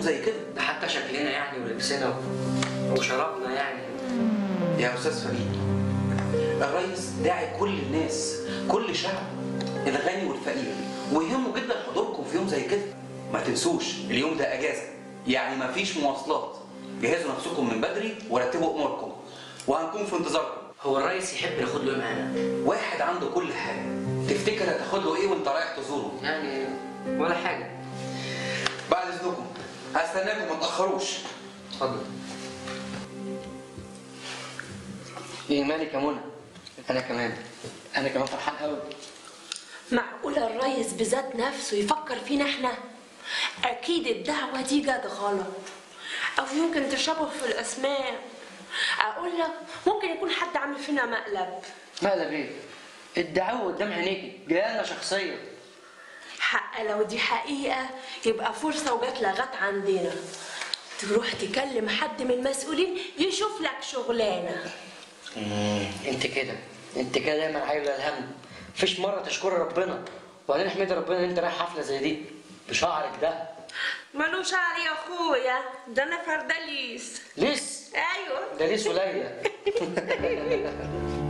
زي كده ده حتى شكلنا يعني ولبسنا وشربنا يعني يا استاذ فريد الرئيس داعي كل الناس كل شعب الغني والفقير ويهمه جدا حضوركم في يوم زي كده ما تنسوش اليوم ده اجازه يعني ما فيش مواصلات جهزوا نفسكم من بدري ورتبوا اموركم وهنكون في انتظاركم هو الرئيس يحب ناخد له إيه معانا واحد عنده كل حاجه تفتكر هتاخد له ايه وانت رايح تزوره يعني ولا حاجه بعد اذنكم هستناكم ما تاخروش اتفضل ايه مالك يا منى انا كمان انا كمان فرحان قوي معقول الريس بذات نفسه يفكر فينا احنا اكيد الدعوة دي جت غلط او يمكن تشابه في الاسماء اقول لك ممكن يكون حد عامل فينا مقلب مقلب ايه الدعوه قدام عينيكي جايه لنا شخصيا حق لو دي حقيقة يبقى فرصة وجات لغات عندنا تروح تكلم حد من المسؤولين يشوف لك شغلانة انت كده انت كده دايما عايله الهم مفيش مره تشكر ربنا وبعدين احمدي ربنا ان انت رايح حفله زي دي بشعرك ده ملوش شعر يا اخويا ده انا فردليس لسه ايوه ده لسه قليل